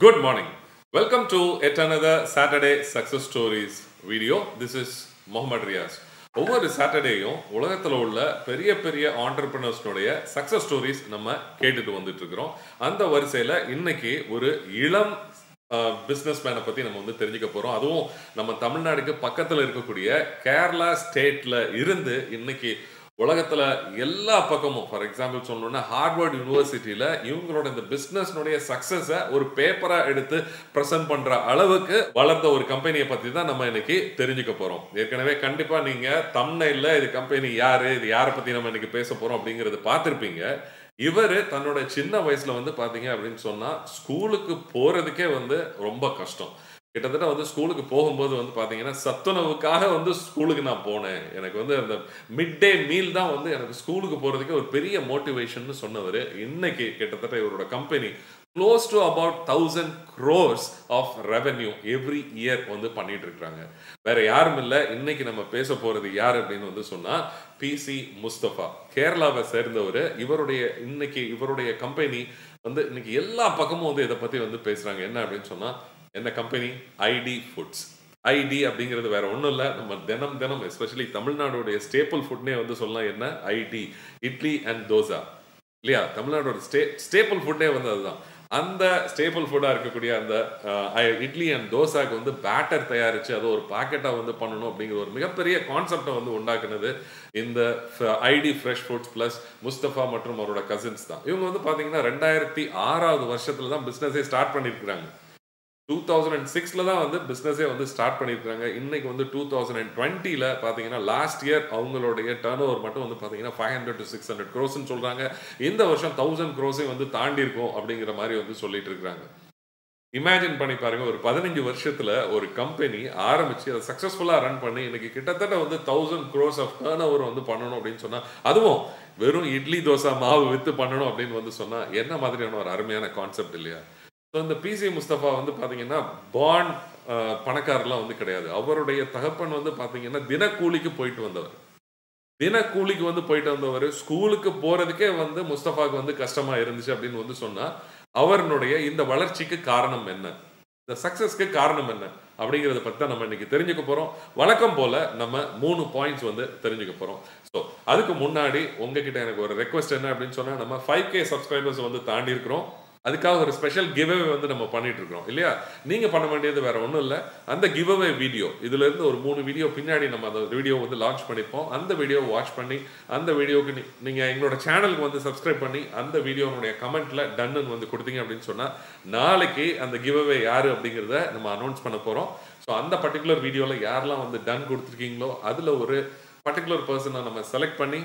Good morning. Welcome to yet another Saturday Success Stories video. This is Mohammed Riaz. ஒவ்வொரு சாட்டர்டேயும் உலகத்தில் உள்ள பெரிய பெரிய ஆண்டர்பிரினர்ஸ்னுடைய சக்ஸஸ் ஸ்டோரிஸ் நம்ம கேட்டுட்டு வந்துட்டு இருக்கிறோம் அந்த வரிசையில் இன்னைக்கு ஒரு இளம் பிஸ்னஸ் மேனை பற்றி நம்ம வந்து தெரிஞ்சுக்க போகிறோம் அதுவும் நம்ம தமிழ்நாடுக்கு பக்கத்தில் இருக்கக்கூடிய கேரளா ஸ்டேட்டில் இருந்து இன்னைக்கு உலகத்துல எல்லா பக்கமும் ஃபார் எக்ஸாம்பிள் சொல்லணும்னா ஹார்வர்ட் யூனிவர்சிட்டியில இவங்களோட இந்த பிசினஸ்னுடைய சக்சஸை ஒரு பேப்பரா எடுத்து ப்ரெசென்ட் பண்ற அளவுக்கு வளர்ந்த ஒரு கம்பெனியை பத்தி தான் நம்ம இன்னைக்கு தெரிஞ்சுக்க போறோம் ஏற்கனவே கண்டிப்பா நீங்க தம்னைல இது கம்பெனி யாரு இது யாரை பத்தி நம்ம இன்னைக்கு பேச போறோம் அப்படிங்கறது பார்த்திருப்பீங்க இவர் தன்னோட சின்ன வயசுல வந்து பாத்தீங்க அப்படின்னு சொன்னா ஸ்கூலுக்கு போறதுக்கே வந்து ரொம்ப கஷ்டம் கிட்டத்தட்ட வந்து ஸ்கூலுக்கு போகும்போது வந்து பார்த்தீங்கன்னா சத்துணவுக்காக வந்து ஸ்கூலுக்கு நான் போனேன் எனக்கு வந்து அந்த மிட் டே மீல் தான் வந்து எனக்கு ஸ்கூலுக்கு போகிறதுக்கு ஒரு பெரிய மோட்டிவேஷன் சொன்னவர் இன்னைக்கு கிட்டத்தட்ட இவரோட company close to about thousand crores of revenue every year வந்து பண்ணிட்டு இருக்கிறாங்க வேற யாரும் இல்லை இன்னைக்கு நம்ம பேச போறது யார் அப்படின்னு வந்து சொன்னா பிசி முஸ்தபா கேரளாவை சேர்ந்தவர் இவருடைய இன்னைக்கு இவருடைய கம்பெனி வந்து இன்னைக்கு எல்லா பக்கமும் வந்து இதை பத்தி வந்து பேசுறாங்க என்ன அப்படின்னு சொன்னா என்ன கம்பெனி ஐடி ஃபுட்ஸ் ஐடி அப்படிங்கிறது வேற ஒன்றும் இல்லை நம்ம தினம் தினம் எஸ்பெஷலி தமிழ்நாடுடைய ஸ்டேபிள் ஃபுட்னே வந்து சொல்லலாம் என்ன ஐடி இட்லி அண்ட் தோசா இல்லையா தமிழ்நாடோட ஸ்டே ஸ்டேபிள் ஃபுட்டே வந்து அதுதான் அந்த ஸ்டேபிள் ஃபுட்டாக இருக்கக்கூடிய அந்த இட்லி அண்ட் தோசாக்கு வந்து பேட்டர் தயாரித்து அதை ஒரு பாக்கெட்டாக வந்து பண்ணணும் அப்படிங்கிற ஒரு மிகப்பெரிய கான்செப்டை வந்து உண்டாக்குனது இந்த ID fresh foods plus Mustafa மற்றும் அவரோட கசின்ஸ் தான் இவங்க வந்து பார்த்தீங்கன்னா ரெண்டாயிரத்தி ஆறாவது வருஷத்துல தான் பிஸ்னஸே ஸ்டார்ட் பண்ணியிருக்கிறாங்க டூ தௌசண்ட் அண்ட் சிக்ஸில் தான் வந்து பிஸ்னஸே வந்து ஸ்டார்ட் பண்ணியிருக்காங்க இன்னைக்கு வந்து டூ தௌசண்ட் அண்ட் டுவெண்ட்டியில் பார்த்தீங்கன்னா லாஸ்ட் இயர் அவங்களுடைய டர்ன் ஓவர் மட்டும் வந்து பார்த்தீங்கன்னா five hundred to six hundred க்ரோஸ்ன்னு சொல்கிறாங்க இந்த வருஷம் தௌசண்ட் க்ரோஸே வந்து தாண்டி இருக்கும் அப்படிங்கிற மாதிரி வந்து சொல்லிட்டு இருக்கிறாங்க இமேஜின் பண்ணி பாருங்க ஒரு பதினஞ்சு வருஷத்துல ஒரு கம்பெனி ஆரம்பிச்சு அதை சக்சஸ்ஃபுல்லா ரன் பண்ணி இன்னைக்கு கிட்டத்தட்ட வந்து thousand crores of turnover வந்து பண்ணணும் அப்படின்னு சொன்னா அதுவும் வெறும் இட்லி தோசை மாவு வித்து பண்ணணும் அப்படின்னு வந்து சொன்னா என்ன மாதிரியான ஒரு அருமையான கான்செப்ட் இல்லையா ஸோ இந்த பிசி முஸ்தபா வந்து பார்த்தீங்கன்னா பாண்ட் பணக்காரர்லாம் வந்து கிடையாது அவருடைய தகப்பன் வந்து பார்த்தீங்கன்னா தினக்கூலிக்கு போயிட்டு வந்தவர் தினக்கூலிக்கு வந்து போயிட்டு வந்தவர் ஸ்கூலுக்கு போறதுக்கே வந்து முஸ்தபாவுக்கு வந்து கஷ்டமா இருந்துச்சு அப்படின்னு வந்து சொன்னா அவருடைய இந்த வளர்ச்சிக்கு காரணம் என்ன இந்த சக்சஸ்க்கு காரணம் என்ன அப்படிங்கிறத பற்றி தான் நம்ம இன்னைக்கு தெரிஞ்சுக்க போகிறோம் வழக்கம் போல் நம்ம மூணு பாயிண்ட்ஸ் வந்து தெரிஞ்சுக்க போகிறோம் ஸோ அதுக்கு முன்னாடி உங்ககிட்ட எனக்கு ஒரு ரெக்வஸ்ட் என்ன அப்படின்னு சொன்னால் நம்ம ஃபைவ் கே சப்ஸ்கிரைபர்ஸ் வந்து தாண்டி இருக்கிறோம் அதுக்காக ஒரு ஸ்பெஷல் கிவ்அவே வந்து நம்ம பண்ணிட்டு இருக்கிறோம் இல்லையா நீங்க பண்ண வேண்டியது வேற ஒன்றும் இல்லை அந்த கிவ்அவே வீடியோ இதுல இருந்து ஒரு மூணு வீடியோ பின்னாடி நம்ம அந்த வீடியோ வந்து லான்ச் பண்ணிப்போம் அந்த வீடியோ வாட்ச் பண்ணி அந்த வீடியோக்கு நீங்க எங்களோட சேனலுக்கு வந்து சப்ஸ்கிரைப் பண்ணி அந்த வீடியோனுடைய கமெண்ட்ல டன்னு வந்து கொடுத்தீங்க அப்படின்னு சொன்னா நாளைக்கு அந்த கிவ்அவே யாரு அப்படிங்கிறத நம்ம அனௌன்ஸ் பண்ண போறோம் ஸோ அந்த பர்டிகுலர் வீடியோல யாரெல்லாம் வந்து டன் கொடுத்துருக்கீங்களோ அதுல ஒரு பர்டிகுலர் பர்சனை நம்ம செலக்ட் பண்ணி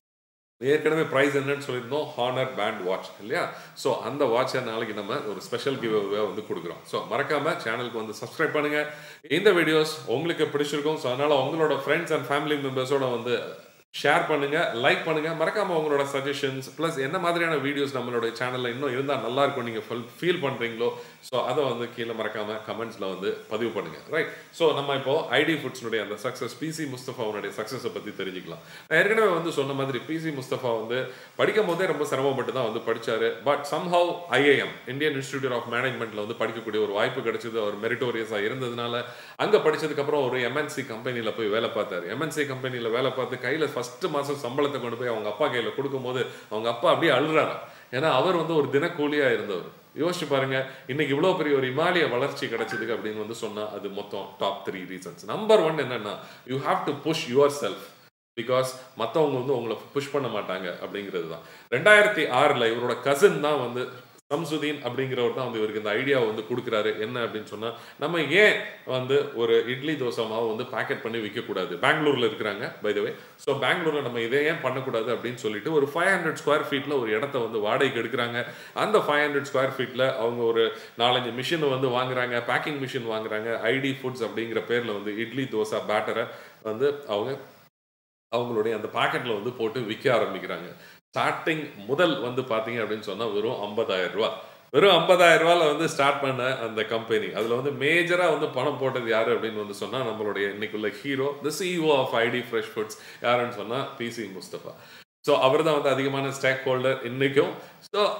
ஏற்கனவே ப்ரைஸ் என்னன்னு சொல்லியிருந்தோம் ஹானர் பேண்ட் வாட்ச் இல்லையா ஸோ அந்த வாட்சை நாளைக்கு நம்ம ஒரு ஸ்பெஷல் கிவ் வந்து கொடுக்குறோம் ஸோ மறக்காம சேனலுக்கு வந்து சப்ஸ்கிரைப் பண்ணுங்க இந்த வீடியோஸ் உங்களுக்கு பிடிச்சிருக்கும் ஸோ அதனால உங்களோட ஃப்ரெண்ட்ஸ் அண்ட் ஃபேமிலி மெம்பர்ஸோட வந்து ஷேர் பண்ணுங்க லைக் பண்ணுங்க மறக்காம உங்களோட சஜஷன்ஸ் ப்ளஸ் என்ன மாதிரியான வீடியோஸ் நம்மளோட சேனல்ல இன்னும் இருந்தால் நல்லா இருக்கும் நீங்க ஃபீல் பண்றீங்களோ ஸோ அதை வந்து கீழே மறக்காம கமெண்ட்ஸ்ல வந்து பதிவு பண்ணுங்க ரைட் ஸோ நம்ம இப்போ ஐடி ஃபுட்ஸ்னுடைய அந்த சக்சஸ் பிசி முஸ்தபாவுடைய சக்சஸை பத்தி தெரிஞ்சுக்கலாம் நான் ஏற்கனவே வந்து சொன்ன மாதிரி பிசி முஸ்தபா வந்து படிக்கும் போதே ரொம்ப சிரமப்பட்டு தான் வந்து படிச்சாரு but somehow IIM Indian Institute of மேனேஜ்மெண்ட்ல வந்து படிக்கக்கூடிய ஒரு வாய்ப்பு கிடைச்சது அவர் மெரிட்டோரியஸா இருந்ததுனால அங்க படிச்சதுக்கு அப்புறம் ஒரு எம்என்சி கம்பெனில போய் வேலை பார்த்தாரு எம்என்சி கம்பெனில வேலை பார்த்து கையில ஃபர்ஸ்ட் மாசம் சம்பளத்தை கொண்டு போய் அவங்க அப்பா கையில கொடுக்கும்போது அவங்க அப்பா அப்படியே அழுறாராம் ஏன்னா அவர் வந்து ஒரு தினக்கூலியா இருந்தவர் யோசிச்சு பாருங்க இன்னைக்கு இவ்வளவு பெரிய ஒரு இமாலய வளர்ச்சி கிடைச்சதுக்கு அப்படின்னு வந்து சொன்னா அது மொத்தம் top three reasons number one என்னன்னா you have to push yourself because மற்றவங்க வந்து உங்களை புஷ் பண்ண மாட்டாங்க அப்படிங்கிறது தான் ரெண்டாயிரத்தி ஆறில் இவரோட கசின் தான் வந்து சம்சுதீன் அப்படிங்கிறவர் தான் வந்து இவருக்கு இந்த ஐடியாவை வந்து கொடுக்குறாரு என்ன அப்படின்னு சொன்னா நம்ம ஏன் வந்து ஒரு இட்லி தோசை மாவு வந்து பேக்கெட் பண்ணி விற்கக்கூடாது பெங்களூர்ல இருக்கிறாங்க பைதவே ஸோ பெங்களூர்ல நம்ம இதை ஏன் பண்ணக்கூடாது அப்படின்னு சொல்லிட்டு ஒரு ஃபைவ் ஹண்ட்ரட் ஸ்கொயர் ஃபீட்ல ஒரு இடத்த வந்து வாடகைக்கு எடுக்கிறாங்க அந்த ஃபைவ் ஹண்ட்ரட் ஸ்கொயர் ஃபீட்ல அவங்க ஒரு நாலஞ்சு மிஷின் வந்து வாங்குறாங்க பேக்கிங் மிஷின் வாங்குறாங்க ஐடி ஃபுட்ஸ் அப்படிங்கிற பேர்ல வந்து இட்லி தோசை பேட்டரை வந்து அவங்க அவங்களுடைய அந்த பாக்கெட்ல வந்து போட்டு விற்க ஆரம்பிக்கிறாங்க ஸ்டார்டிங் முதல் வந்து பார்த்தீங்க அப்படின்னு சொன்னால் வெறும் ஐம்பதாயிரம் ரூபா வெறும் ஐம்பதாயிரம் ரூபாயில் வந்து ஸ்டார்ட் பண்ண அந்த கம்பெனி அதில் வந்து மேஜராக வந்து பணம் போட்டது யார் அப்படின்னு வந்து சொன்னால் நம்மளுடைய இன்னைக்குள்ள hero the CEO of ID fresh foods யாருன்னு சொன்னால் பிசி முஸ்தபா ஸோ அவர் தான் வந்து அதிகமான ஸ்டேக் ஹோல்டர் இன்னைக்கும் ஸோ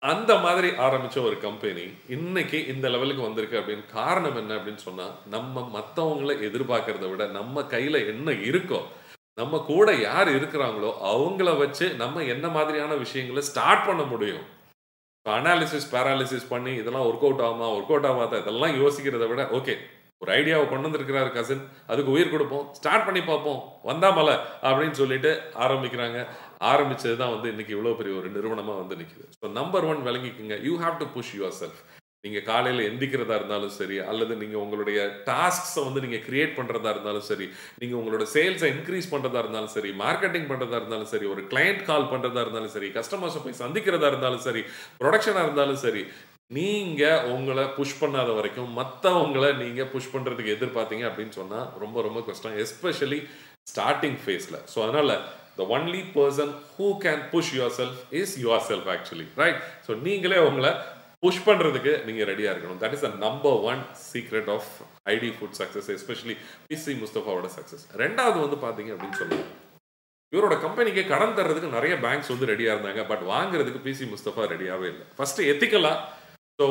அந்த மாதிரி ஆரம்பிச்ச ஒரு கம்பெனி இன்னைக்கு இந்த லெவலுக்கு வந்திருக்கு அப்படின்னு காரணம் என்ன அப்படின்னு சொன்னா நம்ம மற்றவங்களை எதிர்பார்க்கறத விட நம்ம கையில என்ன இருக்கோ நம்ம கூட யார் இருக்கிறாங்களோ அவங்கள வச்சு நம்ம என்ன மாதிரியான விஷயங்களை ஸ்டார்ட் பண்ண முடியும் அனாலிசிஸ் பேராலிசிஸ் பண்ணி இதெல்லாம் ஒர்க் அவுட் ஆகுமா ஒர்க் அவுட் ஆகாதா இதெல்லாம் யோசிக்கிறத விட ஓகே ஒரு ஐடியாவை கொண்டு வந்திருக்கிறாரு கசின் அதுக்கு உயிர் கொடுப்போம் ஸ்டார்ட் பண்ணி பார்ப்போம் வந்தா மலை அப்படின்னு சொல்லிட்டு ஆரம்பிக்கிறாங்க ஆரம்பிச்சது தான் வந்து இன்னைக்கு இவ்வளோ பெரிய ஒரு நிறுவனமாக வந்து நிற்குது ஸோ நம்பர் ஒன் விளங்கிக்குங்க you have to push yourself நீங்கள் காலையில் எந்திக்கிறதா இருந்தாலும் சரி அல்லது நீங்கள் உங்களுடைய டாஸ்க்ஸை வந்து நீங்கள் கிரியேட் பண்ணுறதா இருந்தாலும் சரி நீங்கள் உங்களோட சேல்ஸை இன்க்ரீஸ் பண்ணுறதா இருந்தாலும் சரி மார்க்கெட்டிங் பண்ணுறதா இருந்தாலும் சரி ஒரு கிளையண்ட் கால் பண்ணுறதா இருந்தாலும் சரி கஸ்டமர்ஸை போய் சந்திக்கிறதா இருந்தாலும் சரி ப்ரொடக்ஷனாக இருந்தாலும் சரி நீங்கள் உங்களை புஷ் பண்ணாத வரைக்கும் மற்றவங்களை நீங்கள் புஷ் பண்ணுறதுக்கு எதிர்பார்த்தீங்க அப்படின்னு சொன்னால் ரொம்ப ரொம்ப கஷ்டம் எஸ்பெஷலி ஸ்டார்டிங் ஃபேஸில் ஸோ அதனால் the only person who can push yourself is yourself actually right so நீங்களே உங்களை புஷ் பண்ணுறதுக்கு நீங்கள் ரெடியாக இருக்கணும் that is the number one secret of ID food success especially PC முஸ்தஃபாவோட சக்ஸஸ் ரெண்டாவது வந்து பார்த்தீங்க அப்படின்னு சொல்லுவாங்க இவரோட கம்பெனிக்கு கடன் தர்றதுக்கு நிறைய பேங்க்ஸ் வந்து ரெடியாக இருந்தாங்க பட் வாங்குறதுக்கு பிசி முஸ்தபா ரெடியாகவே இல்லை ஃபர்ஸ்ட் எத்திக்கலா ஸோ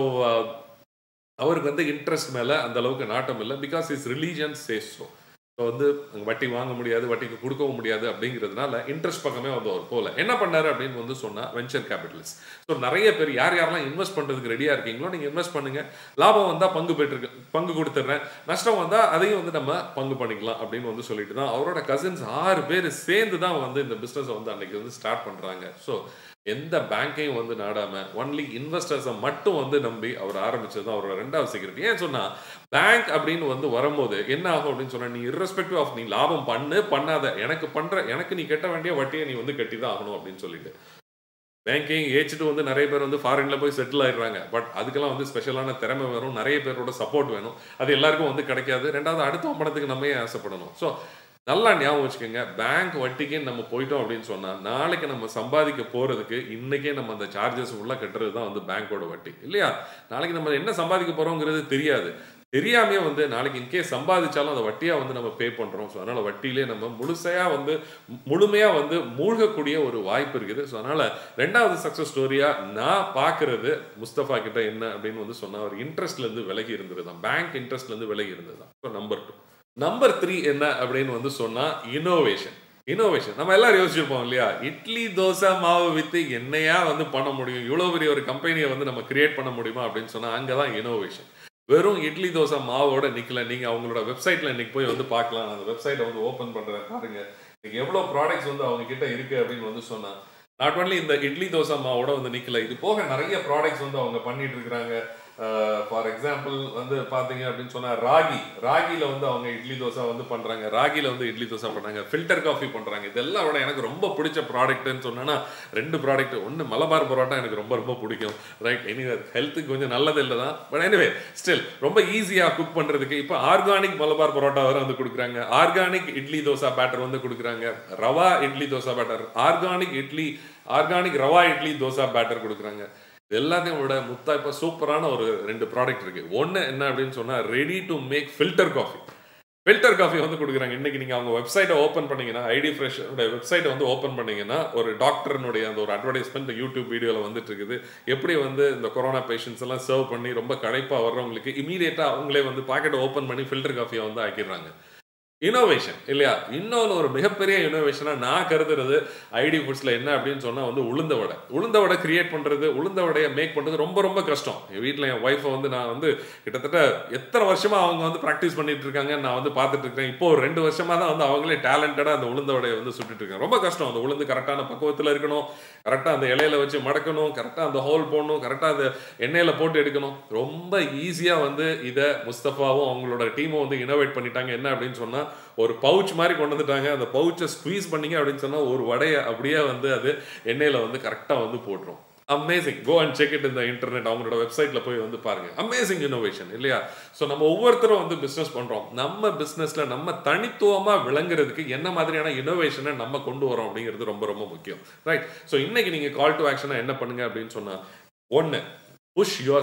அவருக்கு வந்து இன்ட்ரெஸ்ட் மேலே அந்த அளவுக்கு நாட்டம் இல்லை because is religion says so so வந்து வட்டி வாங்க முடியாது வட்டிக்கு கொடுக்கவும் முடியாது அப்படிங்கிறதுனால இன்ட்ரெஸ்ட் பக்கமே வந்து அவர் போகல என்ன பண்ணாரு அப்படின்னு வந்து சொன்னா வெஞ்சர் கேபிட்டலிஸ்ட் ஸோ நிறைய பேர் யார் யாரெல்லாம் இன்வெஸ்ட் பண்ணுறதுக்கு ரெடியாக இருக்கீங்களோ நீங்கள் இன்வெஸ்ட் பண்ணுங்க லாபம் வந்தால் பங்கு பெற்று பங்கு கொடுத்துட்றேன் நஷ்டம் வந்தால் அதையும் வந்து நம்ம பங்கு பண்ணிக்கலாம் அப்படின்னு வந்து சொல்லிட்டு தான் அவரோட கசின்ஸ் ஆறு பேர் சேர்ந்து தான் வந்து இந்த பிஸ்னஸை வந்து அன்னைக்கு வந்து ஸ்டார்ட் பண்ணுறாங்க ஸோ எந்த பேங்கையும் வந்து நாடாம ஒன்லி இன்வெஸ்டர்ஸை மட்டும் வந்து நம்பி அவர் ஆரம்பிச்சது தான் அவரோட ரெண்டாவது செக்யூரிட்டி ஏன் சொன்னா பேங்க் அப்படின்னு வந்து வரும்போது என்ன ஆகும் அப்படின்னு சொன்னா நீ irrespective ஆஃப் நீ லாபம் பண்ணு பண்ணாத எனக்கு பண்ற எனக்கு நீ கட்ட வேண்டிய வட்டியை நீ வந்து கட்டி தான் ஆகணும் அப்படின்னு சொல்லிட்டு பேங்கிங் ஏச்சிட்டு வந்து நிறைய பேர் வந்து ஃபாரின்ல போய் செட்டில் ஆயிடுறாங்க பட் அதுக்கெல்லாம் வந்து ஸ்பெஷலான திறமை வேணும் நிறைய பேரோட சப்போர்ட் வேணும் அது எல்லாருக்கும் வந்து கிடைக்காது ரெண்டாவது அடுத்த பணத்துக்கு நம்ம ஏன் ஆசைப்படணும் ஸோ நல்லா ஞாபகம் வச்சுக்கோங்க பேங்க் வட்டிக்கு நம்ம போயிட்டோம் அப்படின்னு சொன்னா நாளைக்கு நம்ம சம்பாதிக்க போறதுக்கு இன்னைக்கே நம்ம அந்த சார்ஜஸ் உள்ள கட்டுறது தான் வந்து பேங்கோட வட்டி இல்லையா நாளைக்கு நம்ம என்ன சம்பாதிக்க போறோங்கிறது தெரியாது தெரியாமே வந்து நாளைக்கு இன்கேஸ் சம்பாதிச்சாலும் அந்த வட்டியா வந்து நம்ம பே பண்றோம் ஸோ அதனால வட்டியிலே நம்ம முழுசையா வந்து முழுமையா வந்து மூழ்கக்கூடிய ஒரு வாய்ப்பு இருக்குது ஸோ அதனால ரெண்டாவது சக்சஸ் ஸ்டோரியா நான் பார்க்கிறது முஸ்தபா கிட்ட என்ன அப்படின்னு வந்து சொன்னா அவர் இன்ட்ரெஸ்ட்ல இருந்து விலகி இருந்தது தான் பேங்க் இன்ட்ரெஸ்ட்ல இருந்து விலகி இருந்தது தான் so number two number three என்ன அப்படின்னு வந்து சொன்னா இனோவேஷன் இனோவேஷன் நம்ம எல்லாரும் யோசிச்சிருப்போம் இல்லையா இட்லி தோசை மாவு வித்து என்னையா வந்து பண்ண முடியும் இவ்வளோ பெரிய ஒரு கம்பெனியை வந்து நம்ம கிரியேட் பண்ண முடியுமா அப்படின்னு சொன்னா அங்கதான் இனோவேஷன் வெறும் இட்லி தோசை மாவோட நிக்கல நீங்க அவங்களோட வெப்சைட்ல இன்னைக்கு போய் வந்து பார்க்கலாம் அந்த வெப்சைட்டை வந்து ஓபன் பண்றேன் பாருங்க இன்னைக்கு எவ்வளவு ப்ராடக்ட்ஸ் வந்து அவங்க கிட்ட இருக்கு அப்படின்னு வந்து சொன்னா நாட் ஒன்லி இந்த இட்லி தோசை மாவோட வந்து நிக்கல இது போக நிறைய ப்ராடக்ட்ஸ் வந்து அவங்க பண்ணிட்டு இருக்கிறாங்க ஃபார் எக்ஸாம்பிள் வந்து பாத்தீங்க அப்படின்னு சொன்னா ராகி ராகில வந்து அவங்க இட்லி தோசை வந்து பண்றாங்க ராகில வந்து இட்லி தோசை பண்றாங்க ஃபில்டர் காஃபி பண்றாங்க இதெல்லாம் விட எனக்கு ரொம்ப பிடிச்ச ப்ராடக்ட்னு சொன்னா ரெண்டு ப்ராடக்ட் ஒன்று மலபார் பரோட்டா எனக்கு ரொம்ப ரொம்ப பிடிக்கும் ரைட் எனி ஹெல்த்துக்கு கொஞ்சம் நல்லது இல்லை தான் பட் எனிவே ஸ்டில் ரொம்ப ஈஸியாக குக் பண்ணுறதுக்கு இப்போ ஆர்கானிக் மலபார் பரோட்டா வர வந்து கொடுக்குறாங்க ஆர்கானிக் இட்லி தோசை பேட்டர் வந்து கொடுக்குறாங்க rava idli dosa batter organic idli organic rava idli dosa batter கொடுக்குறாங்க இது எல்லாத்தையும் விட முத்தா இப்போ சூப்பரான ஒரு ரெண்டு ப்ராடக்ட் இருக்கு ஒன்று என்ன அப்படின்னு சொன்னால் ready to make filter coffee filter coffee வந்து கொடுக்குறாங்க இன்னைக்கு நீங்கள் அவங்க வெப்சைட்டை ஓப்பன் பண்ணீங்கன்னா ஐடி ஃப்ரெஷ்ஷோட வெப்சைட்டை வந்து ஓப்பன் பண்ணீங்கன்னா ஒரு டாக்டர்னுடைய அந்த ஒரு அட்வர்டைஸ்மெண்ட் யூடியூப் வீடியோவில் வந்துட்டு இருக்குது எப்படி வந்து இந்த கொரோனா பேஷண்ட்ஸ் எல்லாம் சர்வ் பண்ணி ரொம்ப களைப்பாக வர்றவங்களுக்கு இமீடியட்டாக அவங்களே வந்து பாக்கெட்டை ஓப்பன் பண்ணி ஃபில்டர் காஃபியை வந்து ஆக்கிடுறாங்க இனோவேஷன் இல்லையா இன்னொன்று ஒரு மிகப்பெரிய இனோவேஷனாக நான் கருதுறது ஐடி ஃபுட்ஸில் என்ன அப்படின்னு சொன்னால் வந்து உளுந்த வடை உளுந்த வடை கிரியேட் பண்ணுறது உளுந்த வடையை மேக் பண்ணுறது ரொம்ப ரொம்ப கஷ்டம் என் வீட்டில் என் ஒய்ஃபை வந்து நான் வந்து கிட்டத்தட்ட எத்தனை வருஷமாக அவங்க வந்து ப்ராக்டிஸ் பண்ணிட்டு இருக்காங்க நான் வந்து பார்த்துட்டு இருக்கேன் இப்போ ஒரு ரெண்டு வருஷமாக தான் வந்து அவங்களே டேலண்டடாக அந்த உளுந்த வடையை வந்து சுட்டுட்டு இருக்காங்க ரொம்ப கஷ்டம் அந்த உளுந்து கரெக்டான பக்குவத்தில் இருக்கணும் கரெக்டாக அந்த இலையில வச்சு மடக்கணும் கரெக்டாக அந்த ஹோல் போடணும் கரெக்டாக அந்த எண்ணெயில் போட்டு எடுக்கணும் ரொம்ப ஈஸியாக வந்து இதை முஸ்தஃபாவும் அவங்களோட டீமும் வந்து இனோவேட் பண்ணிட்டாங்க என்ன அப்படின்னு சொன்னால் ஒரு பவுச் மாதிரி கொண்டு வந்துட்டாங்க அந்த பவுச்சை ஸ்குவீஸ் பண்ணீங்க அப்படின்னு சொன்னால் ஒரு வடையை அப்படியே வந்து அது எண்ணெயில் வந்து கரெக்டாக வந்து போட்டுரும் amazing go and check it இந்த இன்டர்நெட் அவங்களோட வெப்சைட்ல போய் வந்து பாருங்க அமேசிங் இனோவேஷன் இல்லையா ஸோ நம்ம ஒவ்வொருத்தரும் வந்து பிஸ்னஸ் பண்றோம் நம்ம பிஸ்னஸ்ல நம்ம தனித்துவமா விளங்குறதுக்கு என்ன மாதிரியான இனோவேஷனை நம்ம கொண்டு வரோம் அப்படிங்கிறது ரொம்ப ரொம்ப முக்கியம் ரைட் ஸோ இன்னைக்கு நீங்க கால் டு ஆக்ஷனா என்ன பண்ணுங்க அப்படின்னு சொன்னா ஒன்று புஷ் யுவர் செல்ஃப்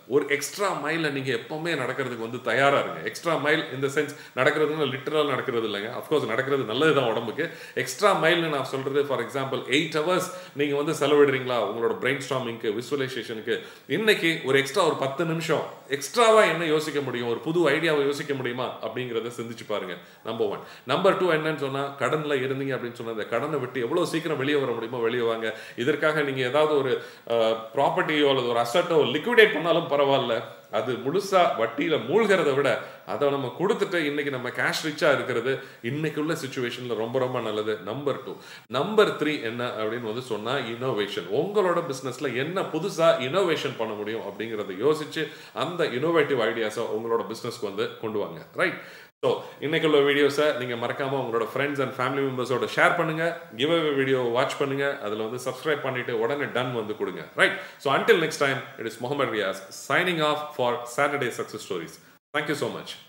ஒரு எக்ஸ்ட்ரா மைல நீங்க எப்பவுமே நடக்கிறதுக்கு வந்து தயாரா இருங்க எக்ஸ்ட்ரா மைல் இந்த சென்ஸ் நடக்கிறதுன்னு லிட்டரல் நடக்கிறது இல்லைங்க அஃப்கோர்ஸ் நடக்கிறது நல்லதுதான் உடம்புக்கு எக்ஸ்ட்ரா மைல்னு நான் சொல்றது ஃபார் எக்ஸாம்பிள் எயிட் ஹவர்ஸ் நீங்க வந்து செலவிடுறீங்களா உங்களோட பிரெயின் ஸ்டாமிங்க்கு விசுவலைசேஷனுக்கு இன்னைக்கு ஒரு எக்ஸ்ட்ரா ஒரு பத்து நிமிஷம் எக்ஸ்ட்ராவா என்ன யோசிக்க முடியும் ஒரு புது ஐடியாவை யோசிக்க முடியுமா அப்படிங்கிறத சிந்திச்சு பாருங்க நம்பர் ஒன் நம்பர் டூ என்னன்னு சொன்னா கடன்ல இருந்தீங்க அப்படின்னு சொன்னா அந்த கடனை விட்டு எவ்வளவு சீக்கிரம் வெளியே வர முடியுமோ வெளியே வாங்க இதற்காக நீங்க ஏதாவது ஒரு ப்ராப்பர்ட்டியோ அல்லது ஒரு அசட்டோ லிக்விடேட் பண்ணாலும் பரவாயில்ல அது முழுசா வட்டியில மூழ்கிறத விட அதை நம்ம கொடுத்துட்டு இன்னைக்கு நம்ம கேஷ் ரிச்சா இருக்கிறது இன்னைக்கு உள்ள சுச்சுவேஷன்ல ரொம்ப ரொம்ப நல்லது நம்பர் டூ நம்பர் த்ரீ என்ன அப்படின்னு வந்து சொன்னா இனோவேஷன் உங்களோட பிசினஸ்ல என்ன புதுசா இனோவேஷன் பண்ண முடியும் அப்படிங்கறத யோசிச்சு அந்த இனோவேட்டிவ் ஐடியாஸை உங்களோட பிசினஸ்க்கு வந்து கொண்டு வாங்க ரைட் ஸோ இன்னைக்குள்ள வீடியோஸை நீங்கள் மறக்காம உங்களோட ஃப்ரெண்ட்ஸ் அண்ட் ஃபேமிலி மெம்பர்ஸோட ஷேர் பண்ணுங்க கிவ் அவே வீடியோ வாட்ச் பண்ணுங்க அதில் வந்து சப்ஸ்கிரைப் பண்ணிட்டு உடனே டன் வந்து கொடுங்க right so until next time it is Mohammed Riyaz signing off for Saturday success stories thank you so much